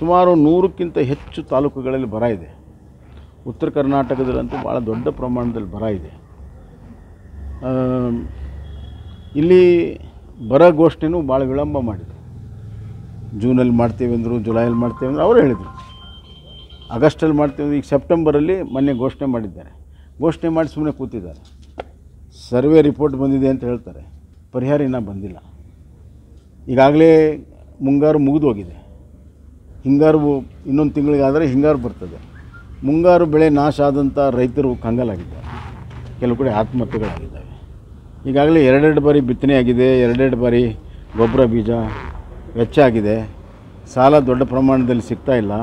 ಸುಮಾರು ನೂರಕ್ಕಿಂತ ಹೆಚ್ಚು ತಾಲೂಕುಗಳಲ್ಲಿ ಬರ ಇದೆ ಉತ್ತರ ಕರ್ನಾಟಕದಲ್ಲಂತೂ ಭಾಳ ದೊಡ್ಡ ಪ್ರಮಾಣದಲ್ಲಿ ಬರ ಇದೆ ಆ, ಇಲ್ಲಿ ಬರ ಘೋಷಣೆನೂ ಭಾಳ ವಿಳಂಬ ಮಾಡಿದರು ಜೂನಲ್ಲಿ ಮಾಡ್ತೀವಿ ಅಂದರು ಜುಲೈಯಲ್ಲಿ ಮಾಡ್ತೀವಿ ಅಂದರು ಅವರು ಹೇಳಿದರು ಆಗಸ್ಟಲ್ಲಿ ಮಾಡ್ತೀವಿ ಅಂದ್ರೆ ಈಗ ಸೆಪ್ಟೆಂಬರಲ್ಲಿ ಮೊನ್ನೆ ಘೋಷಣೆ ಮಾಡಿದ್ದಾರೆ ಘೋಷಣೆ ಮಾಡಿ ಸುಮ್ಮನೆ ಕೂತಿದ್ದಾರೆ ಸರ್ವೆ ರಿಪೋರ್ಟ್ ಬಂದಿದೆ ಅಂತ ಹೇಳ್ತಾರೆ ಪರಿಹಾರ ಇನ್ನೂ ಬಂದಿಲ್ಲ ಈಗಾಗಲೇ ಮುಂಗಾರು ಮುಗಿದು ಹೋಗಿದೆ ಹಿಂಗಾರು ಇನ್ನೊಂದು ತಿಂಗಳಿಗಾದರೆ ಹಿಂಗಾರು ಬರ್ತದೆ ಮುಂಗಾರು ಬೆಳೆ ನಾಶ ಆದಂಥ ರೈತರು ಕಂಗಾಲಾಗಿದ್ದಾರೆ ಕೆಲವು ಕಡೆ ಆತ್ಮಹತ್ಯೆಗಳಾಗಿದ್ದಾವೆ ಈಗಾಗಲೇ ಎರಡೆರಡು ಬಾರಿ ಬಿತ್ತನೆ ಆಗಿದೆ ಎರಡೆರಡು ಬಾರಿ ಗೊಬ್ಬರ ಬೀಜ ವೆಚ್ಚ ಆಗಿದೆ ಸಾಲ ದೊಡ್ಡ ಪ್ರಮಾಣದಲ್ಲಿ ಸಿಗ್ತಾ ಇಲ್ಲ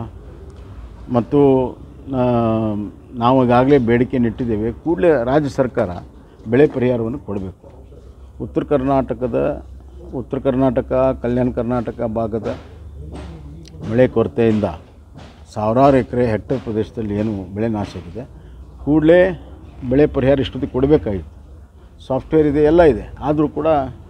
ಮತ್ತು ಆ, ನಾವು ಈಗಾಗಲೇ ಬೇಡಿಕೆ ಇಟ್ಟಿದ್ದೇವೆ ಕೂಡಲೇ ರಾಜ್ಯ ಸರ್ಕಾರ ಬೆಳೆ ಪರಿಹಾರವನ್ನು ಕೊಡಬೇಕು ಉತ್ತರ ಕರ್ನಾಟಕದ ಉತ್ತರ ಕರ್ನಾಟಕ ಕಲ್ಯಾಣ ಕರ್ನಾಟಕ ಭಾಗದ ಮಳೆ ಕೊರತೆಯಿಂದ ಸಾವಿರಾರು ಎಕರೆ ಹೆಕ್ಟೇರ್ ಪ್ರದೇಶದಲ್ಲಿ ಏನು ಬೆಳೆ ನಾಶ ಆಗಿದೆ ಕೂಡಲೇ ಬೆಳೆ ಪರಿಹಾರ ಇಷ್ಟೊತ್ತಿಗೆ ಕೊಡಬೇಕಾಗಿತ್ತು ಸಾಫ್ಟ್ವೇರ್ ಇದೆ ಎಲ್ಲ ಇದೆ ಆದರೂ ಕೂಡ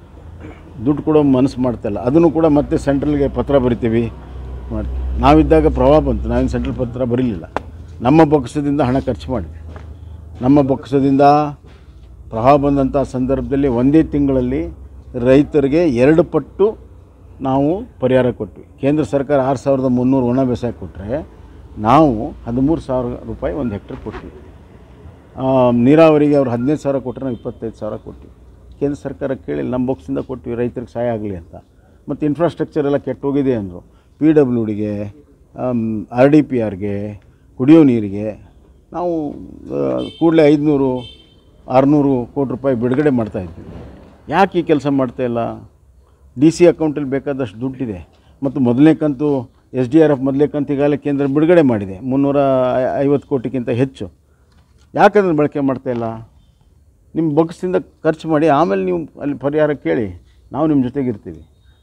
ದುಡ್ಡು ಕೊಡೋ ಮನಸ್ಸು ಮಾಡ್ತಾಯಿಲ್ಲ ಅದನ್ನು ಕೂಡ ಮತ್ತೆ ಸೆಂಟ್ರಲ್ಗೆ ಪತ್ರ ಬರಿತೀವಿ ಮಾಡಿ ನಾವಿದ್ದಾಗ ಪ್ರವಾಹ ಬಂತು ನಾವೇನು ಸೆಂಟ್ರಲ್ ಪತ್ರ ಬರೀಲಿಲ್ಲ ನಮ್ಮ ಬೊಕ್ಕಸದಿಂದ ಹಣ ಖರ್ಚು ಮಾಡಿದ್ವಿ ನಮ್ಮ ಬೊಕ್ಕಸದಿಂದ ಪ್ರವಾಹ ಬಂದಂಥ ಸಂದರ್ಭದಲ್ಲಿ ಒಂದೇ ತಿಂಗಳಲ್ಲಿ ರೈತರಿಗೆ ಎರಡು ಪಟ್ಟು ನಾವು ಪರಿಹಾರ ಕೊಟ್ವಿ ಕೇಂದ್ರ ಸರ್ಕಾರ ಆರು ಸಾವಿರದ ಮುನ್ನೂರು ಒಣ ಬೇಸಾಯ ಕೊಟ್ಟರೆ ನಾವು ಹದಿಮೂರು ಸಾವಿರ ರೂಪಾಯಿ ಒಂದು ಹೆಕ್ಟರ್ ಕೊಟ್ವಿ ಆ, ನೀರಾವರಿಗೆ ಅವ್ರು ಹದಿನೈದು ಸಾವಿರ ಕೊಟ್ಟರೆ ನಾವು ಇಪ್ಪತ್ತೈದು ಸಾವಿರ ಕೊಟ್ವಿ ಕೇಂದ್ರ ಸರ್ಕಾರ ಕೇಳಿ ನಮ್ಮ ಬಾಕ್ಸಿಂದ ಕೊಟ್ವಿ ರೈತರಿಗೆ ಸಹಾಯ ಆಗಲಿ ಅಂತ ಮತ್ತು ಇನ್ಫ್ರಾಸ್ಟ್ರಕ್ಚರ್ ಎಲ್ಲ ಕೆಟ್ಟೋಗಿದೆ ಅಂದರು ಪಿ ಡಬ್ಲ್ಯೂ ಡಿಗೆ ಆರ್ ಡಿ ಪಿ ಆರ್ಗೆ ಕುಡಿಯೋ ನೀರಿಗೆ ನಾವು ಕೂಡಲೇ ಐದುನೂರು ಆರುನೂರು ಕೋಟಿ ರೂಪಾಯಿ ಬಿಡುಗಡೆ ಮಾಡ್ತಾಯಿದ್ವಿ ಯಾಕೆ ಈ ಕೆಲಸ ಮಾಡ್ತಾಯಿಲ್ಲ ಡಿ ಸಿ ಅಕೌಂಟಲ್ಲಿ ಬೇಕಾದಷ್ಟು ದುಡ್ಡಿದೆ ಮತ್ತು ಮೊದಲನೇ ಕಂತು ಎಸ್ ಡಿ ಆರ್ ಎಫ್ ಮೊದಲನೇ ಕಂತು ಈಗಾಗಲೇ ಕೇಂದ್ರ ಬಿಡುಗಡೆ ಮಾಡಿದೆ ಮುನ್ನೂರ ಐ- ಐವತ್ತು ಕೋಟಿಗಿಂತ ಹೆಚ್ಚು ಯಾಕಂದ್ರೆ ಬಳಕೆ ಮಾಡ್ತಾಯಿಲ್ಲ ನಿಮ್ಮ ಬೊಗಸಿಂದ ಖರ್ಚು ಮಾಡಿ ಆಮೇಲೆ ನೀವು ಅಲ್ಲಿ ಪರಿಹಾರ ಕೇಳಿ ನಾವು ನಿಮ್ಮ ಜೊತೆಗಿರ್ತೀವಿ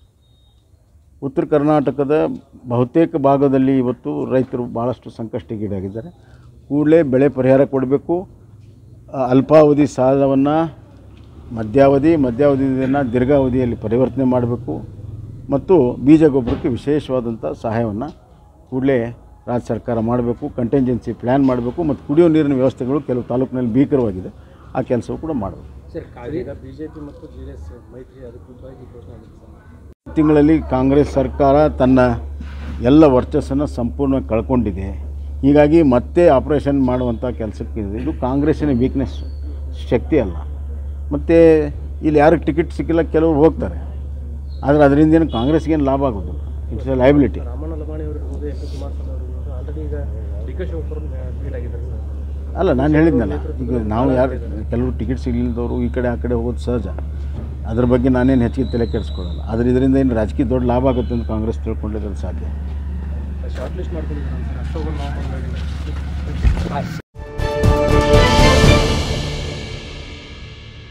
ಉತ್ತರ ಕರ್ನಾಟಕದ ಬಹುತೇಕ ಭಾಗದಲ್ಲಿ ಇವತ್ತು ರೈತರು ಭಾಳಷ್ಟು ಸಂಕಷ್ಟಗೀಡಾಗಿದ್ದಾರೆ ಕೂಡಲೇ ಬೆಳೆ ಪರಿಹಾರ ಕೊಡಬೇಕು ಆ, ಅಲ್ಪಾವಧಿ ಸಾಲವನ್ನು ಮಧ್ಯಾವಧಿ ಮಧ್ಯಾವಧಿಯನ್ನು ದೀರ್ಘಾವಧಿಯಲ್ಲಿ ಪರಿವರ್ತನೆ ಮಾಡಬೇಕು ಮತ್ತು ಬೀಜ ಗೊಬ್ಬರಕ್ಕೆ ವಿಶೇಷವಾದಂಥ ಸಹಾಯವನ್ನು ಕೂಡಲೇ ರಾಜ್ಯ ಸರ್ಕಾರ ಮಾಡಬೇಕು ಕಂಟೆಂಜೆನ್ಸಿ ಪ್ಲ್ಯಾನ್ ಮಾಡಬೇಕು ಮತ್ತು ಕುಡಿಯೋ ನೀರಿನ ವ್ಯವಸ್ಥೆಗಳು ಕೆಲವು ತಾಲೂಕಿನಲ್ಲಿ ಭೀಕರವಾಗಿದೆ ಆ ಕೆಲಸವೂ ಕೂಡ ಮಾಡಬೇಕು ಸರ್ ಈಗ ಬಿಜೆಪಿ ಮತ್ತು ಜೆ ಡಿ ಎಸ್ ಮೈತ್ರಿ ಅಧಿಕೃತವಾಗಿ ಘೋಷಣೆ ಆಗಿದೆ ಸರ್ ತಿಂಗಳಲ್ಲಿ ಕಾಂಗ್ರೆಸ್ ಸರ್ಕಾರ ತನ್ನ ಎಲ್ಲ ವರ್ಚಸ್ಸನ್ನು ಸಂಪೂರ್ಣವಾಗಿ ಕಳ್ಕೊಂಡಿದೆ ಹೀಗಾಗಿ ಮತ್ತೆ ಆಪ್ರೇಷನ್ ಮಾಡುವಂಥ ಕೆಲಸಕ್ಕೆ ಇದೆ. ಇದು ಕಾಂಗ್ರೆಸ್ಸಿನ ವೀಕ್ನೆಸ್ ಶಕ್ತಿ ಅಲ್ಲ ಮತ್ತು ಇಲ್ಲಿ ಯಾರಿಗೆ ಟಿಕೆಟ್ ಸಿಕ್ಕಿಲ್ಲ ಕೆಲವರು ಹೋಗ್ತಾರೆ ಆದರೆ ಅದರಿಂದ ಏನು ಕಾಂಗ್ರೆಸ್ಗೇನು ಲಾಭ ಆಗೋದಿಲ್ಲ it's a liability Ramanna Lamani ಅವರು ಇರ್ಬೋದು ಎಸ್ ಕುಮಾರಸ್ವಾಮಿ ಅವರು ಇರ್ಬೋದು ಆಲ್ರೆಡಿ ಈಗ ಡಿ ಕೆ ಶಿವಕುಮಾರ್ ಟ್ವೀಟ್ ಆಗಿದ್ದಾರೆ ಸರ್ ಅಲ್ಲ ನಾನು ಹೇಳಿದ್ನಲ್ಲ ಈಗ ನಾವು ಯಾರು ಕೆಲವರು ಟಿಕೆಟ್ ಸಿಗಲಿಲ್ಲದವರು ಈ ಕಡೆ ಆ ಕಡೆ ಹೋಗೋದು ಸಹಜ ಅದ್ರ ಬಗ್ಗೆ ನಾನೇನು ಹೆಚ್ಚಿಗೆ ತಲೆ ಕೆಡಿಸ್ಕೊಳ್ಳಲ್ಲ ಆದರೆ ಇದರಿಂದ ಏನು ರಾಜಕೀಯ ದೊಡ್ಡ ಲಾಭ ಆಗುತ್ತೆ ಅಂತ ಕಾಂಗ್ರೆಸ್ ತಿಳ್ಕೊಂಡಿರೋದು ಸಾಧ್ಯ ಶಾರ್ಟ್ ಲಿಸ್ಟ್ ಮಾಡ್ಕೊಂಡಿದ್ದಾರೆ ಸರ್ ಅಷ್ಟೊಂದು ನಾವು